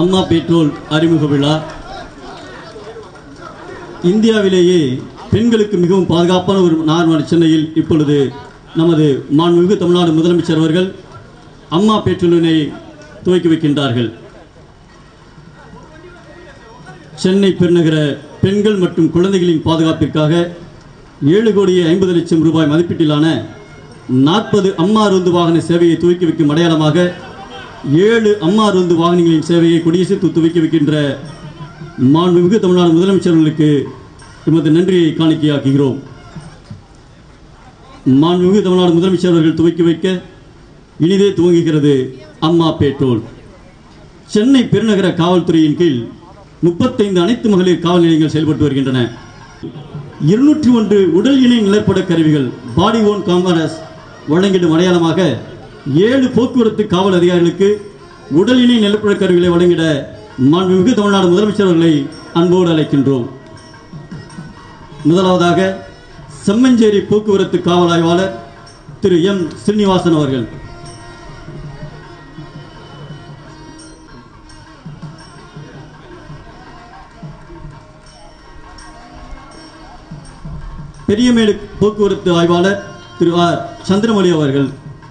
அம்மா பெட்ரோல் அறிமுக விழா இந்தியாவிலேயே பெண்களுக்கு மிகவும் பாதுகாப்பான ஒரு நார்மல் சென்னையில் இப்பொழுது நமது மாண்புமிகு தமிழ்நாடு முதலமைச்சர் அவர்கள் அம்மா பெட்ரோலினை துவக்கி வைக்கின்றார்கள் சென்னை பெருநகர பெண்கள் மற்றும் குழந்தைகளின் பாதுகாப்பிற்காக ஏழு கோடியே ஐம்பது லட்சம் ரூபாய் மதிப்பீட்டிலான நாற்பது அம்மா ருந்து வாகன சேவையை துவக்கி வைக்கும் அடையாளமாக ஏழு அம்மா ருந்து வாகனங்களின் சேவையை கொடியசைத்து துவக்கி வைக்கின்ற மாண்புமிகு தமிழ்நாடு முதலமைச்சர்களுக்கு எமது நன்றியை காணிக்கையாக்குகிறோம் மாண்புமிகு தமிழ்நாடு முதலமைச்சர் அவர்கள் துவக்கி வைக்க இனிதே துவங்குகிறது அம்மா பெட்ரோல் சென்னை பெருநகர காவல்துறையின் கீழ் முப்பத்தைந்து அனைத்து மகளிர் காவல் நிலையங்கள் செயல்பட்டு வருகின்றன இருநூற்றி ஒன்று உடல் இணை நிலப்பட கருவிகள் பாடி ஓன் காமரஸ் வழங்கிடும் அடையாளமாக ஏழு போக்குவரத்து காவல் அதிகாரிகளுக்கு உடல் இணை நிலப்பட கருவிகளை வழங்கிட மாண்புமிகு தமிழ்நாடு முதலமைச்சர் அவர்களை அன்போடு அழைக்கின்றோம் முதலாவதாக செம்மஞ்சேரி போக்குவரத்து காவல் ஆய்வாளர் திரு எம் ஸ்ரீனிவாசன் அவர்கள் பெரியமேடு போக்குவரத்து ஆய்வாளர் திரு ஆர் சந்திரமொழி அவர்கள்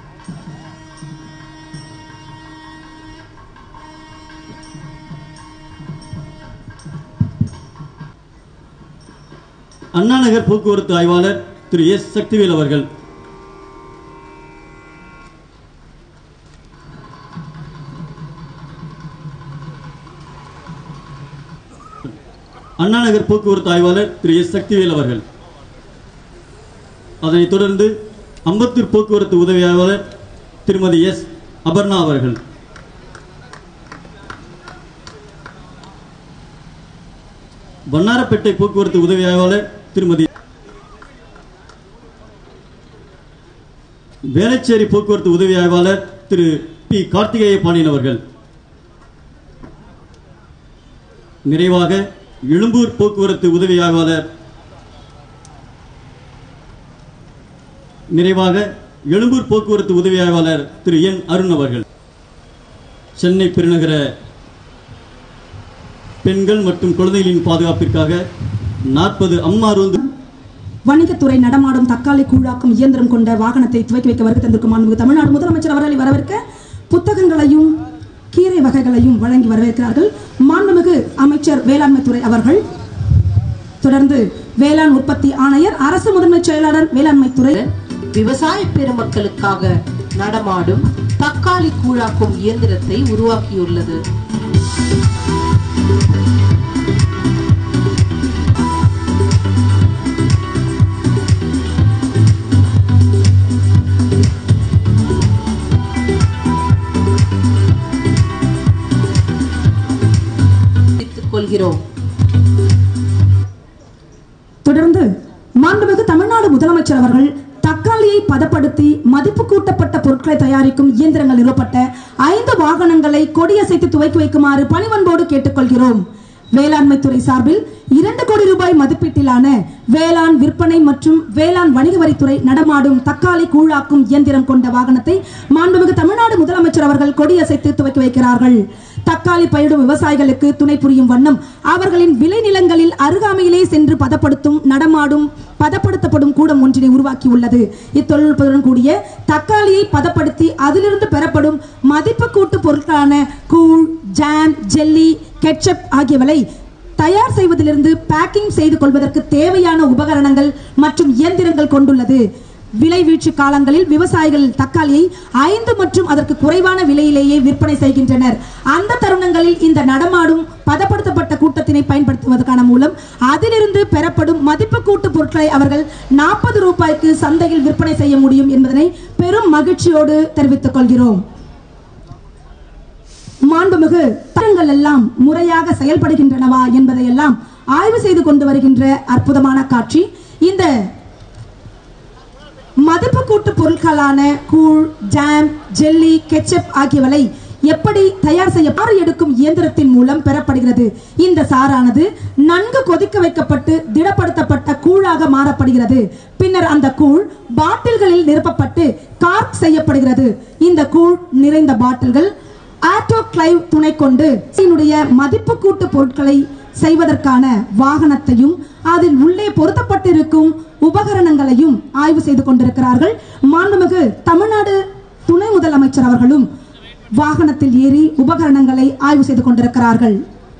அண்ணாநகர் போக்குவரத்து ஆய்வாளர் திரு எஸ் சக்திவேல் அவர்கள் அண்ணாநகர் போக்குவரத்து ஆய்வாளர் திரு எஸ் சக்திவேல் அவர்கள் அதனைத் தொடர்ந்து அம்பத்தூர் போக்குவரத்து உதவி ஆய்வாளர் திருமதி எஸ் அபர்ணா அவர்கள் வண்ணாரப்பேட்டை போக்குவரத்து உதவி ஆய்வாளர் திருமதி வேளச்சேரி போக்குவரத்து உதவி ஆய்வாளர் திரு பி கார்த்திகேய பாண்டியன் அவர்கள் நிறைவாக எழும்பூர் போக்குவரத்து உதவி ஆய்வாளர் நிறைவாக எழும்பூர் போக்குவரத்து உதவி ஆய்வாளர் திரு என் அருண் அவர்கள் சென்னை பெருநகர பெண்கள் மற்றும் குழந்தைகளின் பாதுகாப்பிற்காக நாற்பது அம்மா ரோந்து வணிகத்துறை நடமாடும் தக்காளி கூழாக்கும் இயந்திரம் கொண்ட வாகனத்தை துவக்கி வைக்க வருகை தந்திருக்கும் மாண்புமிகு தமிழ்நாடு முதலமைச்சர் அவர்களை வரவேற்க புத்தகங்களையும் கீரை வகைகளையும் வழங்கி வரவேற்கிறார்கள் மாண்புமிகு அமைச்சர் வேளாண்மை துறை அவர்கள் தொடர்ந்து வேளாண் உற்பத்தி ஆணையர் அரசு முதன்மை செயலாளர் வேளாண்மை துறை விவசாய பெருமக்களுக்காக நடமாடும் தக்காளி கூழாக்கும் இயந்திரத்தை உருவாக்கியுள்ளது தெரிவித்துக் கொள்கிறோம் தொடர்ந்து மாண்புமிகு தமிழ்நாடு முதலமைச்சர் அவர்கள் தக்காளியை பதப்படுத்தி மதிப்பு கூட்டப்பட்ட பொருட்களை தயாரிக்கும் இயந்திரங்கள் நிறுவப்பட்ட ஐந்து வாகனங்களை கொடியசைத்து துவக்கி வைக்குமாறு பணிவன்போடு கேட்டுக்கொள்கிறோம் வேளாண்மை துறை சார்பில் இரண்டு கோடி ரூபாய் மதிப்பீட்டிலான வேளாண் விற்பனை மற்றும் வேளாண் வணிக வரித்துறை நடமாடும் தக்காளி கூழாக்கும் இயந்திரம் கொண்ட வாகனத்தை மாண்புமிகு தமிழ்நாடு முதலமைச்சர் அவர்கள் கொடியசைத்து துவக்கி வைக்கிறார்கள் தக்காளி பயிரிடும் விவசாயிகளுக்கு துணை புரியும் வண்ணம் அவர்களின் விளைநிலங்களில் அருகாமையிலே சென்று பதப்படுத்தும் நடமாடும் பதப்படுத்தப்படும் கூடம் ஒன்றினை உருவாக்கியுள்ளது இத்தொழில்நுட்பத்துடன் கூடிய தக்காளியை பதப்படுத்தி அதிலிருந்து பெறப்படும் மதிப்பு கூட்டு பொருட்களான கூழ் ஜாம் ஜெல்லி கெட்சப் ஆகியவற்றை தயார் செய்வதிலிருந்து பேக்கிங் செய்து கொள்வதற்கு தேவையான உபகரணங்கள் மற்றும் இயந்திரங்கள் கொண்டுள்ளது விலை வீழ்ச்சி காலங்களில் விவசாயிகள் தக்காளியை ஐந்து மற்றும் அதற்கு குறைவான விலையிலேயே விற்பனை செய்கின்றனர் அந்த தருணங்களில் இந்த நடமாடும் பதப்படுத்தப்பட்ட கூட்டத்தினை பயன்படுத்துவதற்கான மூலம் அதிலிருந்து பெறப்படும் மதிப்பு கூட்டு பொருட்களை அவர்கள் நாற்பது ரூபாய்க்கு சந்தையில் விற்பனை செய்ய முடியும் என்பதனை பெரும் மகிழ்ச்சியோடு தெரிவித்துக் கொள்கிறோம் மாண்புமிகு தரங்கள் எல்லாம் முறையாக செயல்படுகின்றனவா என்பதையெல்லாம் ஆய்வு செய்து கொண்டு வருகின்ற அற்புதமான காட்சி இந்த மதிப்பு கூட்டு பொருட்களான கூழ் ஜாம் ஜெல்லி கெச்சப் ஆகியவற்றை எப்படி தயார் செய்ய பாறு எடுக்கும் இயந்திரத்தின் மூலம் பெறப்படுகிறது இந்த சாரானது நன்கு கொதிக்க வைக்கப்பட்டு திடப்படுத்தப்பட்ட கூழாக மாறப்படுகிறது பின்னர் அந்த கூழ் பாட்டில்களில் நிரப்பப்பட்டு கார்க் செய்யப்படுகிறது இந்த கூழ் நிறைந்த பாட்டில்கள் ஆட்டோ கிளைவ் துணை கொண்டு இதனுடைய மதிப்பு கூட்டு பொருட்களை செய்வதற்கான வாகனத்தையும் அதில் உள்ளே பொருத்தப்பட்டிருக்கும் உபகரணங்களையும் ஆய்வு செய்து கொண்டிருக்கிறார்கள் மாண்புமிகு தமிழ்நாடு துணை முதலமைச்சர் அவர்களும் வாகனத்தில் ஏறி உபகரணங்களை ஆய்வு செய்து கொண்டிருக்கிறார்கள்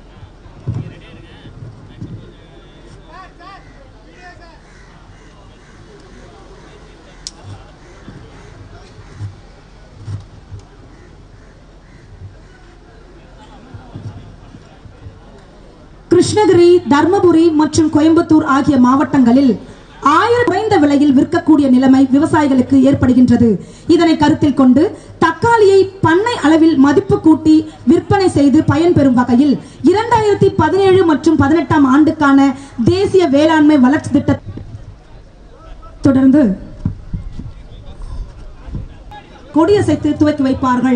கிருஷ்ணகிரி தர்மபுரி மற்றும் கோயம்புத்தூர் ஆகிய மாவட்டங்களில் ஆயிரம் குறைந்த விலையில் விற்கக்கூடிய நிலைமை விவசாயிகளுக்கு ஏற்படுகின்றது இதனை கருத்தில் கொண்டு தக்காளியை பண்ணை அளவில் மதிப்பு கூட்டி விற்பனை செய்து பயன்பெறும் வகையில் இரண்டாயிரத்தி பதினேழு மற்றும் பதினெட்டாம் ஆண்டுக்கான தேசிய வேளாண்மை வளர்ச்சி திட்ட தொடர்ந்து கொடியசைத்து துவக்கி வைப்பார்கள்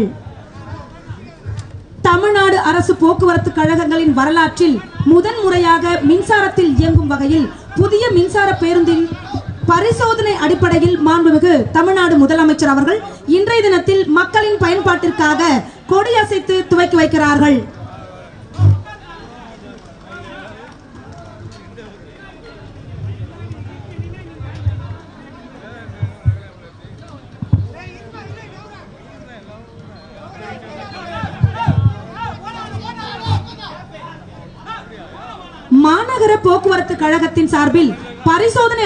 தமிழ்நாடு அரசு போக்குவரத்து கழகங்களின் வரலாற்றில் முதன் முறையாக மின்சாரத்தில் இயங்கும் வகையில் புதிய மின்சார பேருந்தின் பரிசோதனை அடிப்படையில் மாண்புமிகு தமிழ்நாடு முதலமைச்சர் அவர்கள் இன்றைய தினத்தில் மக்களின் பயன்பாட்டிற்காக கொடியசைத்து துவக்கி வைக்கிறார்கள் மாநகர போக்குவரத்து கழகத்தின் சார்பில் பரிசோதனை